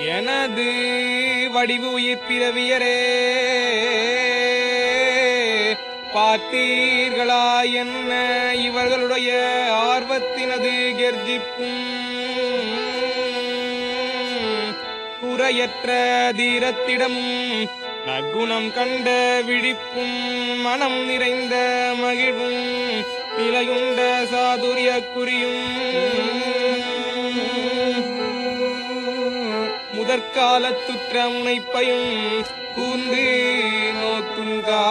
எனது வடிவு உயிர் பிறவியரே பார்த்தீர்களா என்ன இவர்களுடைய ஆர்வத்தினது கெர்ஜிப்பும் குறையற்ற தீரத்திடமும் நற்குணம் கண்ட விழிப்பும் மனம் நிறைந்த மகிழ்வும் நிலையுண்ட சாதுரிய குறியும் முதற்காலத்துற்ற முனைப்பையும் கூந்து நோக்குங்கா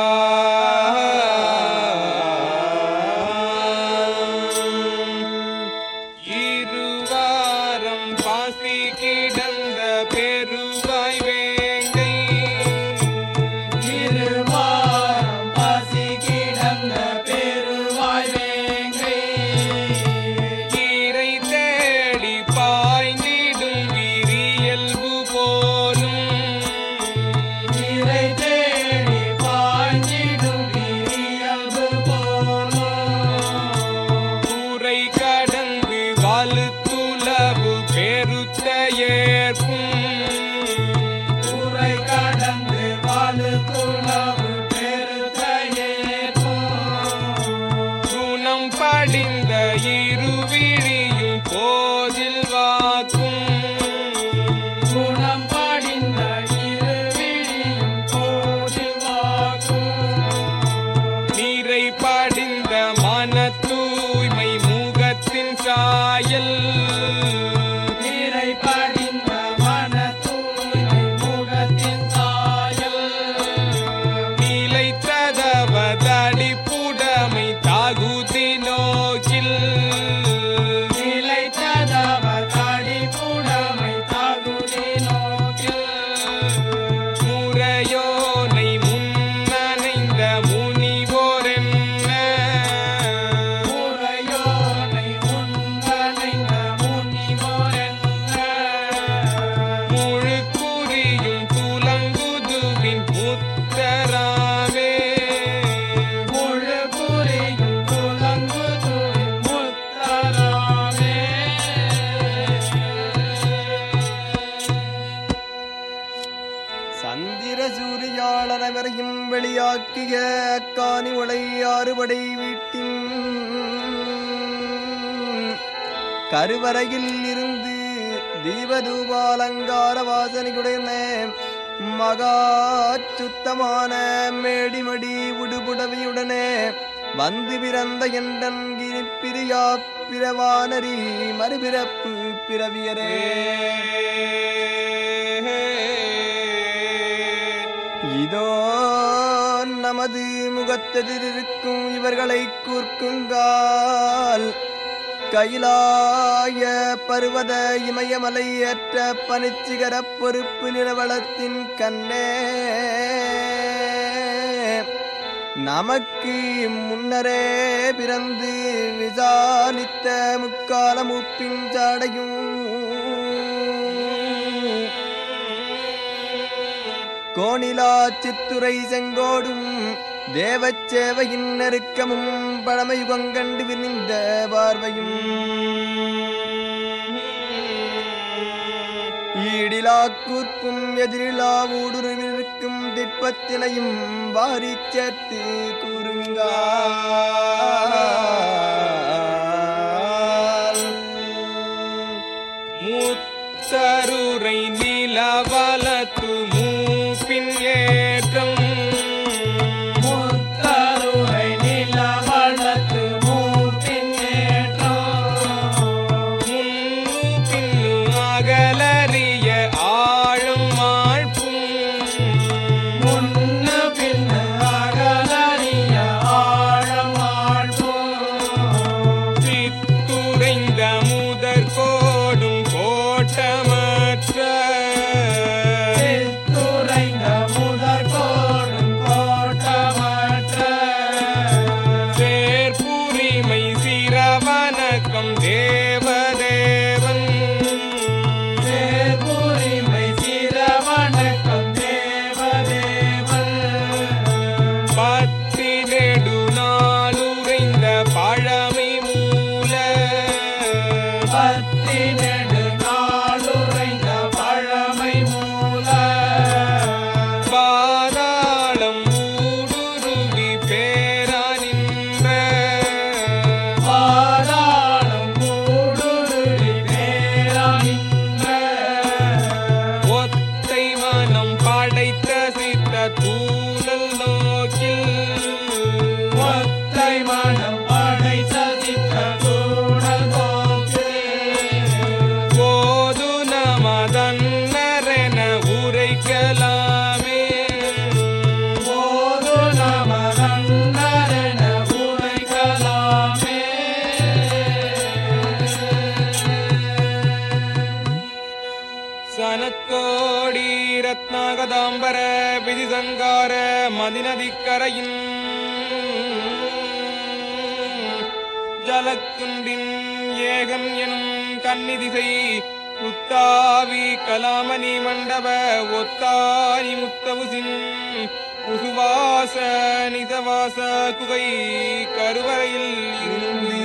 இருவாரம் பாசி கிடந்த பெருவாய் வேங்கை திருவாரம் பசி கிடந்த பெருவாய் வேங்கை ஈரை தேடி பாய்ந்திடும் விரியல்பு போலும் இறை தேடி பாய்ந்திடும் விரியல்பு போலும் கூரை கடந்து வலுத்துளவு பெருத்த ஏற்கும் உரை கடந்து வாழு துளவு பெருத்தையேற்கும் குணம் படிந்த இருவிழியும் போதில் வாக்கும் குணம் படிந்த இருவிழியும் கோடில் வாக்கும் நீரை படிந்த மன தூய்மை முகத்தின் சாயல் நீரை படிந்த மன தூய்மை முகத்தின் சாயல் நிலைத்ததவதடி புடமை தாகுதி நோக்கில் நிலைத்ததவதாடி புடமை தகுதி நோக்கில் முறையோனை முன்னணைந்த முனிவோரென்ன முறையோனை முன்கணைந்த முனிவோரென்ன முழு குறியும் துலங்குதுவின் முத்தராவே முழு புரியும் துலங்குதுவின் முத்தராமே சந்திர சூரியாளர் அனைவரையும் வெளியாக்கிய காணி உலை ஆறுபடை வீட்டின் கருவறையில் இருந்து தீபதூபாலங்கார வாசனையுடைய மகா சுத்தமான மேடிமடி உடுபுடவையுடனே வந்து பிறந்த எண்டன் கிரிப்பிரியா பிறவானரி மறுபிறப்பு பிறவியரே இதோ நமது முகத்தெதிரிருக்கும் இவர்களை கூர்க்குங்கால் கைலாய பருவத இமயமலை ஏற்ற பனிச்சிகர பொறுப்பு நிலவளத்தின் கண்ணே நமக்கு முன்னரே பிறந்து விசாலித்த முக்கால மூப்பின் சாடையும் கோணிலா சித்துரை செங்கோடும் தேவச்சேவையின் நெருக்கமும் பழமையுகங்கண்டு விரிந்த பார்வையும் ஈடிலா கூர்ப்பும் எதிரிலா ஊடுருவிருக்கும் திட்பத்தினையும் வாரி சேர்த்து கூறுங்கால் முத்தருரை நிலவலத்து மூப்பின் ஏற்றம் முத்தருரை நிலவளத்து மூப்பின் ஏற்றம் முன்னு பின்னு அகலறிய ஆழும் மாழ்ப்பும் முன்னு பின்னு அகலறிய ஆழமாழ்வோம் சித்துரைந்த முதற் கோடும் கோட்டமற்ற துறைந்த முதற் கோடும் கோட்டமற்ற சேர்புரிமை சிரவணக்கம் தேவதேவன் தேர்புரிமை சிரவணக்கம் தேவதேவன் பத்தி நெடு நாளுரைந்த பழமை மூல பத்தி நெடு நாளுரைந்த பழ ரத்னாகதாம்பர விதிசங்கார மதிநதிக்கரையின் ஜலக்குண்டின் ஏகன் எனும் கன்னிதிசை புத்தாவி கலாமணி மண்டப ஒத்தாரி முத்தவுசின் உசுவாச நிதவாச குகை கருவறையில் இருந்து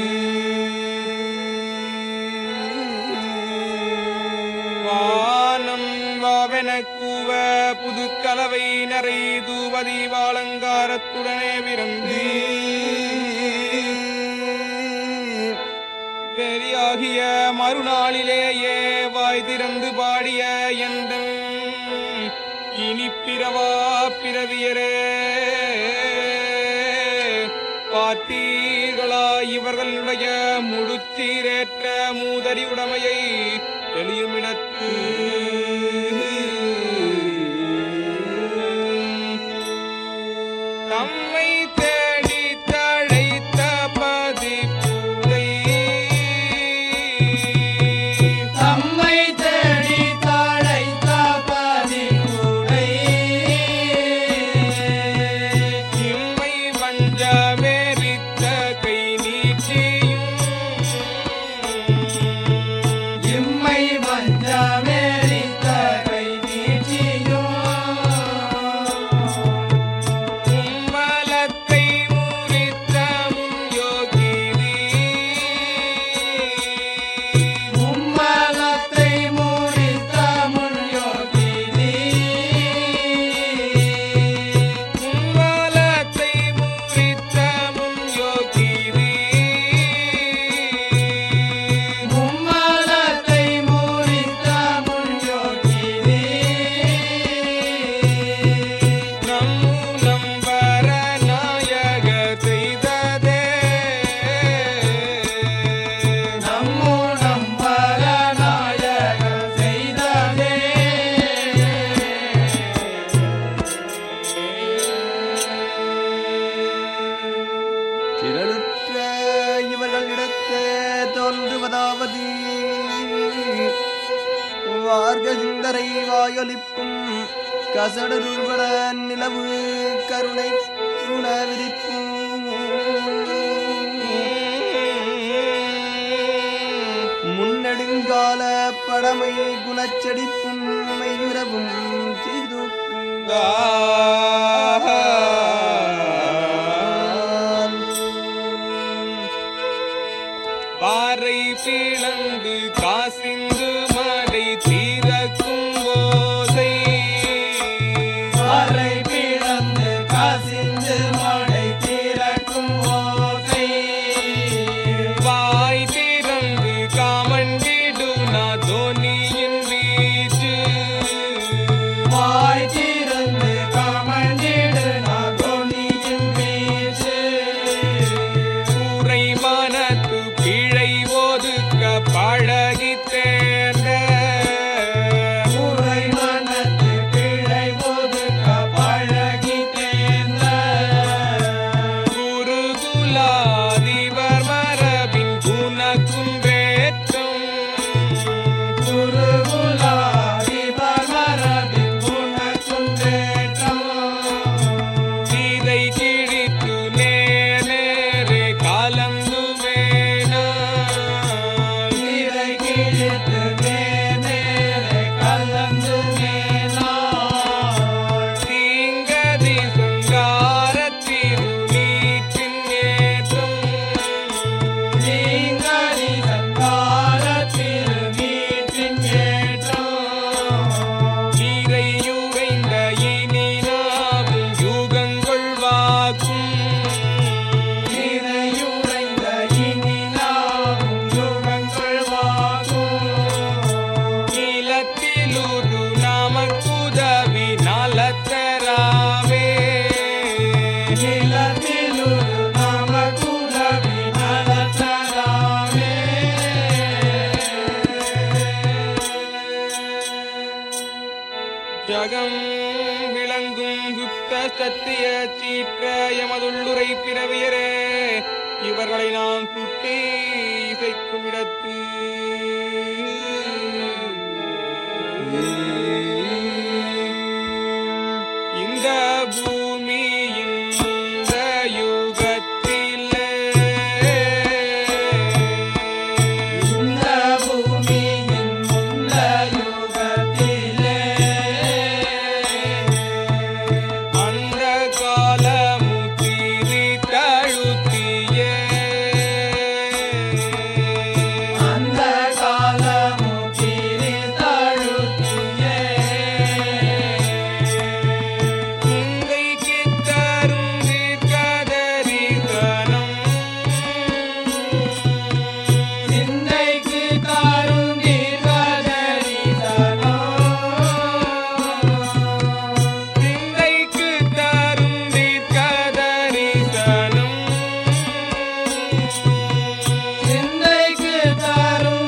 வானம் வாவென கூவ புதுக்கலவை நரை தூபதி வாலங்காரத்துடனே விரந்து பெரியாகிய மறுநாளிலேயே வாய் திறந்து பாடிய எந்த இனிப்பிரவா பிறவியரே பார்த்தீர்களா இவர்களுடைய முழுச்சீரேற்ற மூதறி உடைமையை தெளியுமிடத்து நம்மை தேடி தழைத்த பதிப்புரை தம்மை தேடி தழைத்த பதிப்புரை இம்மை வஞ்சமேறித்த கை நீச்சியும் இம்மை வஞ்சமேறித்த கை நீட்டியும் உம்மலத்தை முறித்த முன் யோகினி மும்மலத்தை மூடித்த முன் யோகினி உம்மலத்தை முறித்த முன் யோகினி மும்மலத்தை மூடித்த முன் யோகினி நம்மூலம் வர நாயக செய்ததே நம்முடம் பரநாயக செய்ததே திரளுற்ற இவர்களிடத்து தோன்றுவதாவது வார்க சிந்தரை வாயொலிப்பும் கசடருள்பட நிலவு கருணை குணவிரிப்பும் முன்னெடுங்கால படமை குணச்செடிப்பும் மெய்யுறவும் பாறை பிளந்து காசிந்து மடை தீரக்கும் போதை அறை பிளந்து காசிந்து மடை திறக்கும் போதை வாய் திறந்து காமண்டிடுனா தோனியின் வீச்சு வாய் திறந்து கமண்டிடு நாகோனியின் வீச்சு கூரை மனத்து பிழை ஒதுக்க பழகி தேர்ந்த உரை மனத்து பிழை ஒதுக்க பழகி தேர்ந்த குருகுலாதிபர் மரபின் குணக்குன்றேற்றம் குருகுலாதிபர் மரபின் குணக்குன்றேற்றம் சீதை கிழித்து நேரே கலந்து வேணாம் நீரை கிழித்து நேரே கலந்து மேலாள் தீங்கதி சங்கார திருநீற்றின் ஏற்றம் நீங்கரி சங்கார திருநீற்றின் ஏற்றம் நீரையுறைந்த இனி நாவும் யுகங்கள் வாக்கும் நிறையுறைந்த இனி நாவும் யுகங்கள் வாகும் நீலத்திலுரு நமக்குதவி நலத்தராவே நிலத்திலுரு நமக்குதவி நலத்தராமே ஜகம் விளங்கும் சுத்த சத்திய சீற்ற எமதுள்ளுரை பிறவியரே இவர்களை நாம் சுட்டி இசைக்கும் இடத்து பூமியின் இந்த யுகத்திலே இந்த பூமியின் முந்த யுகத்திலே அந்த காலமுத்திரி தழுத்தியே அந்த காலமுத்திரி தழுத்தியே இங்கைக்கு தரும் தீர்க்கதரிசனம் சிந்தைக்கு தாரும் தீர்க்கதரிசனம் சிந்தைக்கு தரும் தீர்க்கதரிசனம் சிந்தைக்கு தாரும்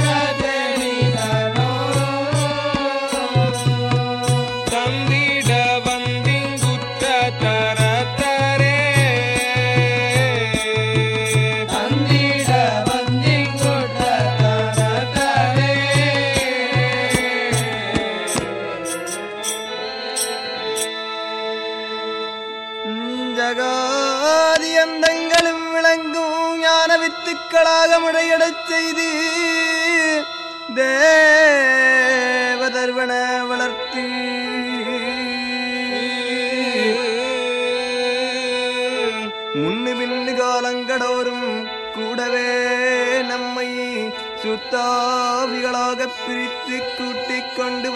தீர்க்கதரிசனம் தந்திட வந்திங்குற்ற தரத்தரே தந்திட வந்திங்கொட்ட தரதரே ஜகாதி அந்தங்களும் விளங்கும் ஞான வித்துக்களாக முறையிடச் செய்து தேவதர்வன வளர்த்து முன்னு பின்னு காலங்கடோறும் கூடவே நம்மை சுத்தாவிகளாக பிரித்து கூட்டிக் கொண்டு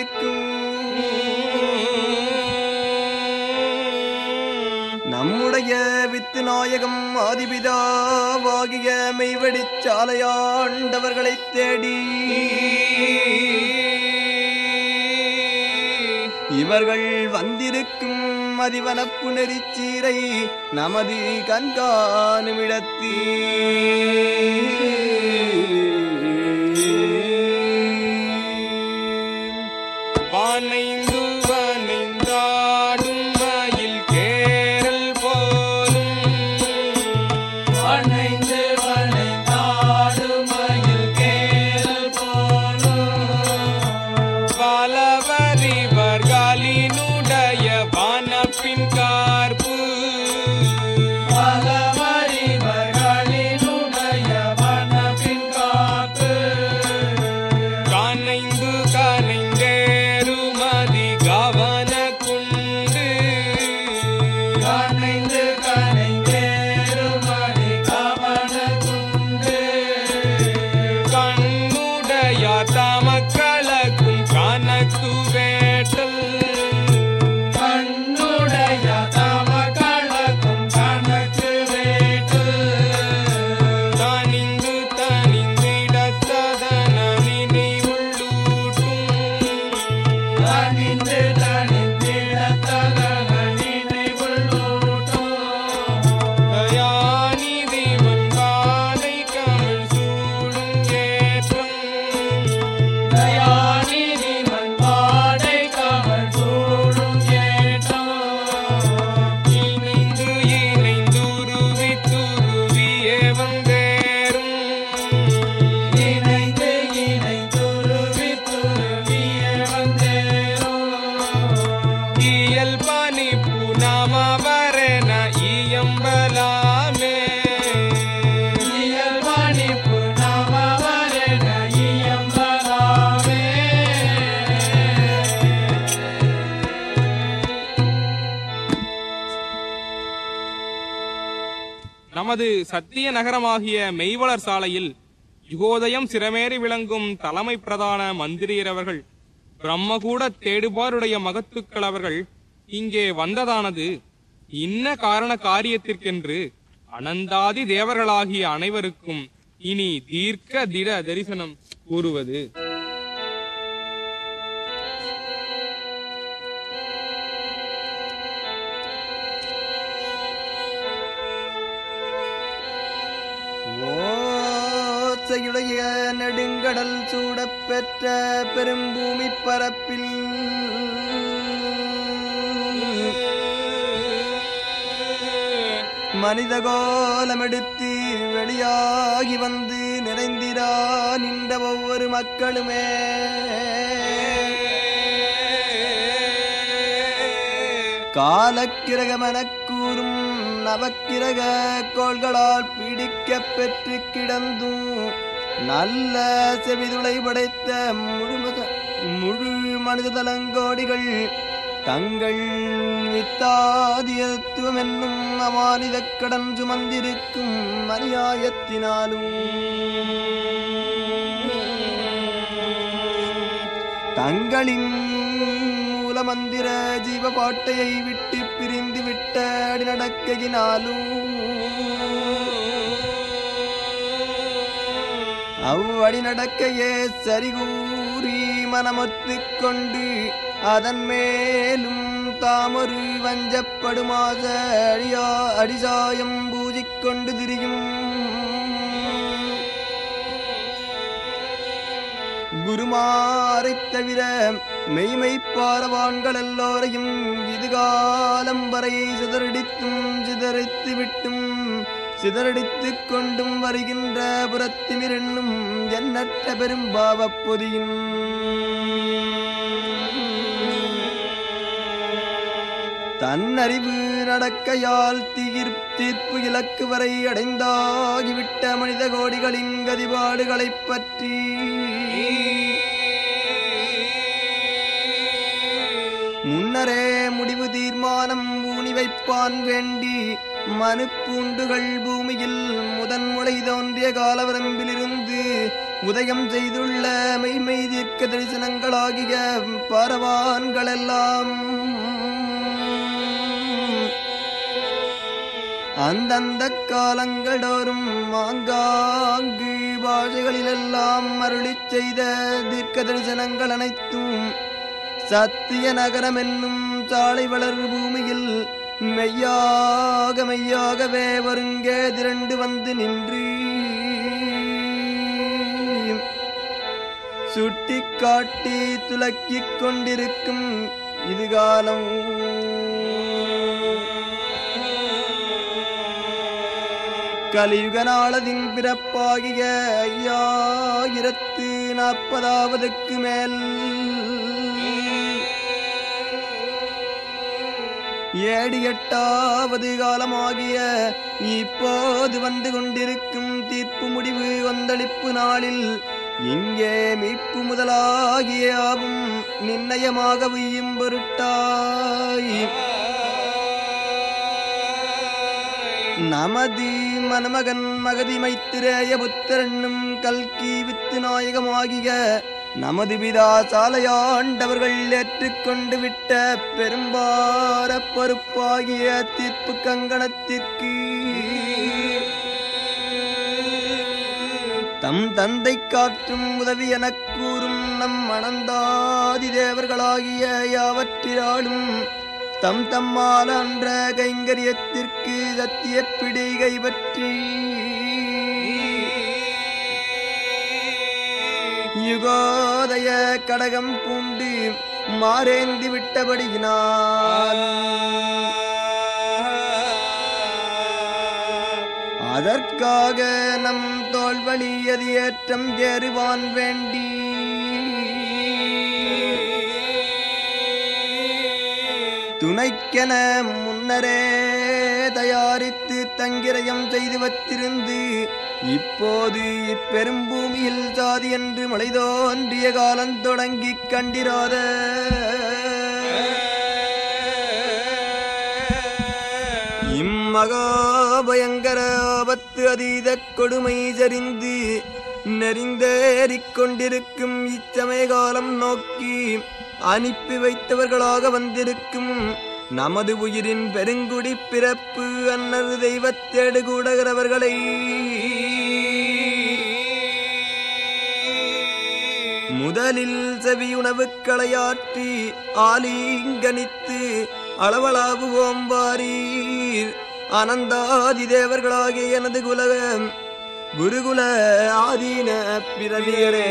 வந்திருக்கும் நம்முடைய வித்து நாயகம் ஆதிபிதாவாகிய மெய்வடிச் சாலையாண்டவர்களைத் தேடி இவர்கள் வந்திருக்கும் மதிவனப்பு நெறிச்சீரை நமது கண்காணுமிடத்தி வானைந்து வனைந்தாடும் மயில் கேரல் போலும் வணைந்து வணைந்தாடும் மயில் கேரல் போலும் பலவரிவர்களினுடைய வானப்பின் கார்பு பலவரிவர்களினுடைய வனப்பின் காத்து கானைந்து கனைந்தேருமதி கவன குண்டு கனைந்து கனைந்தேறுமடி கவன குண்டு கண்ணுடைய தமக்களக்கும் கணக்கு வேட்டல் கண்ணுடைய தம கணக்கும் கணக்கு வேட்டு தனிந்து தனிந்திடத்ததன நினைவுள்ளூட்டும் தனிந்து தனிந்திடத்தகன நினைவுள்ளூட்டும் தயாநிதி மண்பானை கமிழ் சூடும் ஏற்றம் தயாநிதி மண்பாடை கவல் சூடும் ஏற்றம் இணைந்து இணைந்துருவி துருவியே வந்தேரும் இணைந்து இணைந்துருவி துருவிய வந்தேரும் இயல் பனி புனமவரென இயம்பலாமே இயல்பணிப்பு நமவரென இயம்பலாமே நமது சத்திய நகரமாகிய மெய்வளர் சாலையில் யுகோதயம் சிரமேறி விளங்கும் தலைமை பிரதான மந்திரியர் அவர்கள் பிரம்மகூட தேடுபாருடைய மகத்துக்கள் அவர்கள் இங்கே வந்ததானது இன்ன காரண காரியத்திற்கென்று அனந்தாதி தேவர்களாகிய அனைவருக்கும் இனி தீர்க்க திட தரிசனம் கூறுவது ஓசையுடைய நெடுங்கடல் சூடப் பெற்ற பெரும்பூமி பரப்பில் மனித கோலமெடுத்து வெளியாகி வந்து நிறைந்திரா நின்ற ஒவ்வொரு மக்களுமே காலக்கிரகமெனக் கூறும் நவக்கிரக கோள்களால் பிடிக்கப் பெற்று கிடந்தும் நல்ல செவிதுளை படைத்த முழுமத முழு மனித தலங்கோடிகள் தங்கள் வித்தாதியத்துவம் என்னும் அமானித கடன் சுமந்திருக்கும் அநியாயத்தினாலும் தங்களின் மூலமந்திர ஜீவ பாட்டையை விட்டு பிரிந்து விட்ட அடிநடக்கையினாலும் அவ்வடி நடக்கையே சரிகூறி மனமொத்துக் கொண்டு அதன் மேலும் தாமொரு வஞ்சப்படுமாச அடியா அடிசாயம் பூஜிக்கொண்டு திரியும் குருமாரைத் தவிர மெய்மை பாரவான்கள் எல்லோரையும் இதுகாலம் வரை சிதறடித்தும் சிதறித்து விட்டும் சிதறடித்துக் கொண்டும் வருகின்ற புறத்திமிரென்னும் எண்ணற்ற பெரும்பாவப் பொதியின் தன்னறிவு நடக்கையால் தீர் தீர்ப்பு இலக்கு வரை அடைந்தாகிவிட்ட மனித கோடிகளின் கதிபாடுகளைப் பற்றி முன்னரே முடிவு தீர்மானம் ஊனி வைப்பான் வேண்டி மனு பூண்டுகள் பூமியில் முதன்முளை தோன்றிய காலவரம்பிலிருந்து உதயம் செய்துள்ள மெய்மை தீர்க்க தரிசனங்களாகிய பாரவான்களெல்லாம் அந்தந்த காலங்களோறும் ஆங்காங்கு பாஷைகளிலெல்லாம் அருளிச் செய்த தீர்க்க தரிசனங்கள் அனைத்தும் சத்திய நகரம் என்னும் சாலை வளர் பூமியில் மெய்யாக மெய்யாகவே வருங்கே திரண்டு வந்து நின்று சுட்டிக்காட்டி துலக்கிக் கொண்டிருக்கும் இதுகாலம் கலியுக நாளதின் பிறப்பாகிய ஐயாயிரத்து நாற்பதாவதுக்கு மேல் ஏழு எட்டாவது காலமாகிய இப்போது வந்து கொண்டிருக்கும் தீர்ப்பு முடிவு கொந்தளிப்பு நாளில் இங்கே மீட்பு முதலாகிய யாவும் நிர்ணயமாக உய்யும் பொருட்டாய் நமது மணமகன் மகதி மைத்திரேய புத்திரனும் கல்கி வித்து நாயகமாகிய நமது பிதா சாலையாண்டவர்கள் ஏற்றுக்கொண்டு விட்ட பெரும்பார பொறுப்பாகிய தீர்ப்பு கங்கணத்திற்கு தம் தந்தை காற்றும் உதவி எனக் கூறும் நம் மணந்தாதி தேவர்களாகிய யாவற்றினாலும் தம் தம்மால் அன்ற கைங்கரியத்திற்கு சத்திய பிடி கைப்பற்றி யுகோதய கடகம் பூண்டு மாறேந்தி விட்டபடியினால் அதற்காக நம் தோல்வழி அது ஏற்றம் ஏறுவான் வேண்டி துணைக்கென முன்னரே தயாரித்து தங்கிரயம் செய்து வச்சிருந்து இப்போது இப்பெரும்பூமியில் சாதி என்று மழை தோன்றிய காலம் தொடங்கிக் கண்டிராத இம்மகாபயங்கர ஆபத்து அதீத கொடுமை சரிந்து நெறிந்தேறிக் கொண்டிருக்கும் இச்சமய காலம் நோக்கி அனுப்பி வைத்தவர்களாக வந்திருக்கும் நமது உயிரின் பெருங்குடி பிறப்பு அன்னர் தெய்வத்தேடு கூடகிறவர்களை முதலில் செவியுணவுக் களையாற்றி ஆலிங்கனித்து அளவளாவுவோம் வாரீர் அனந்தாதி தேவர்களாகிய எனது குலக குருகுல ஆதீன பிறவியரே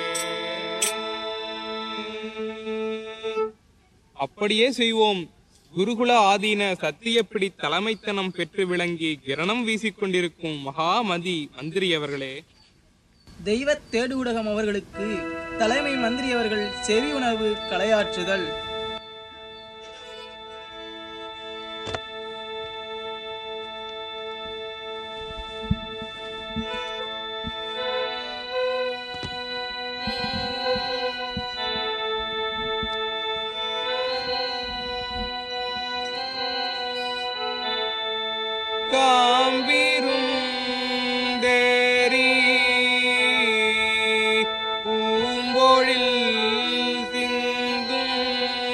அப்படியே செய்வோம் குருகுல ஆதீன சத்தியப்பிடி தலைமைத்தனம் பெற்று விளங்கி கிரணம் வீசிக்கொண்டிருக்கும் மகாமதி மந்திரி அவர்களே தெய்வ தேடு ஊடகம் அவர்களுக்கு தலைமை மந்திரி அவர்கள் செவி உணர்வு கலையாற்றுதல் காம்பிருந்தேரி பூம்பொழில் சிந்தும்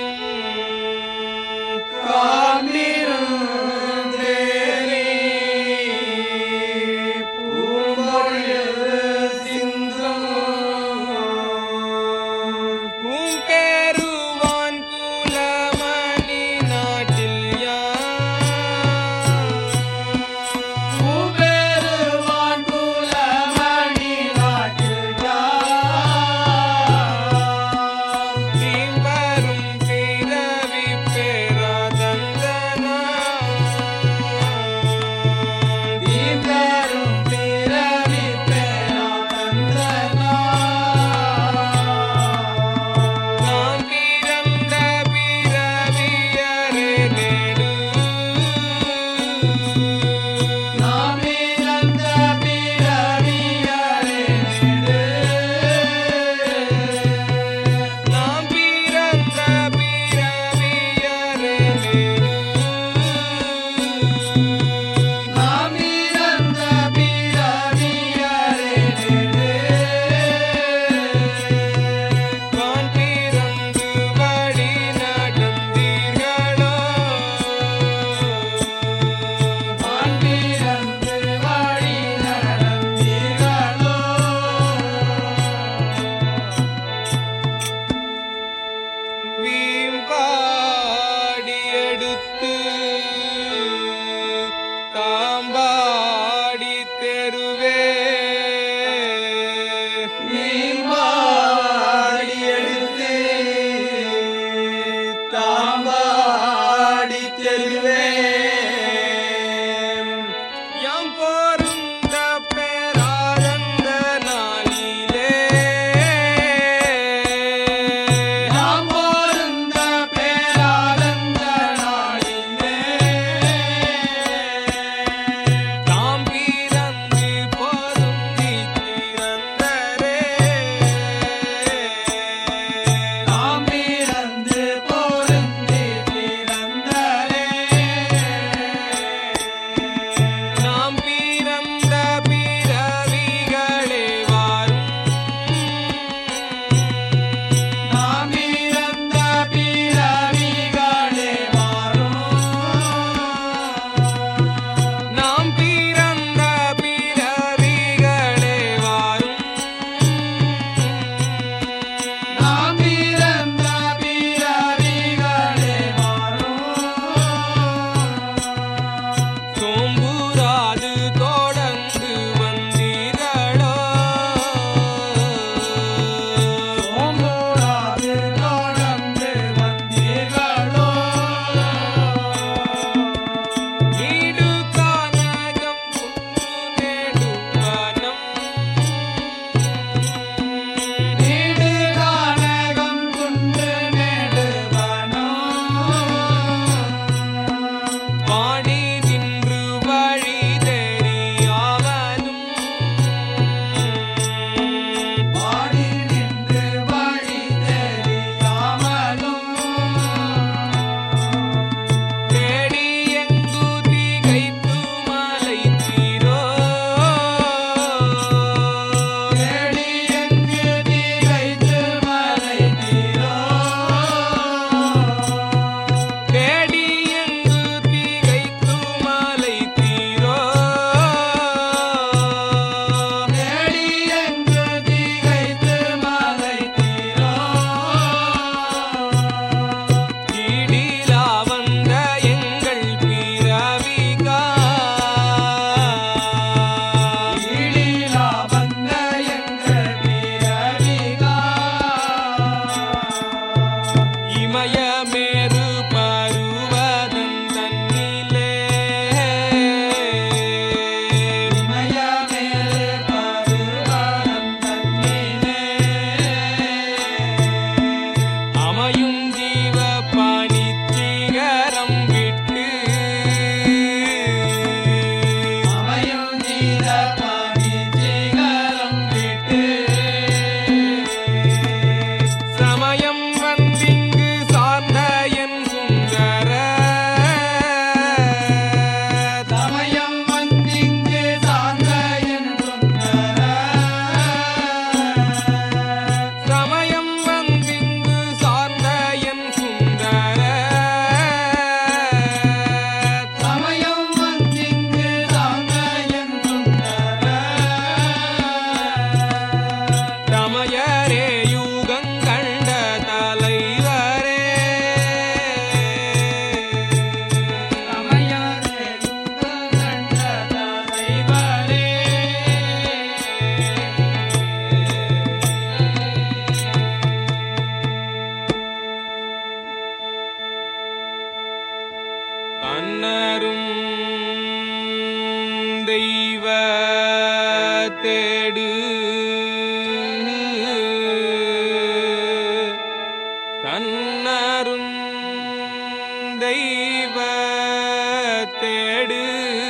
தேடு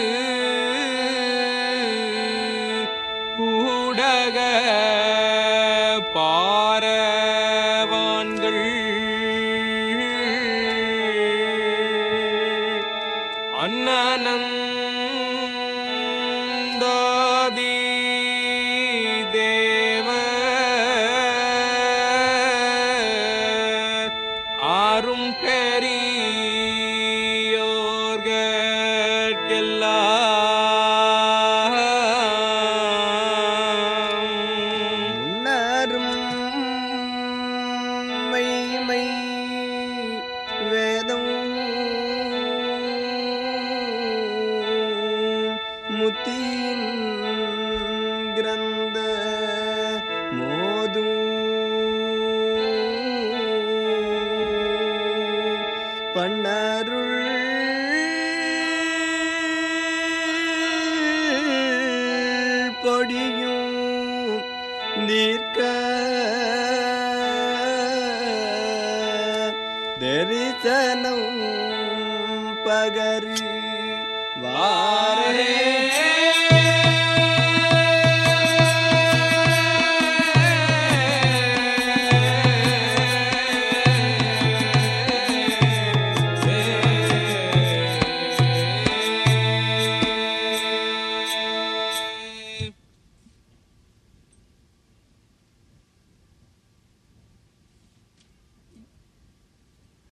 கூடக பாரவான்கள் அன்னனந்தாதி தேவ ஆறும் பெரியோர்கெல்லாம் முன்னரும் மெய்மை வேதம் முத்தியின் கிரந்த மோது பண்ணருள் பொடியும் நீர்க்க தரிசனம் பகரி வா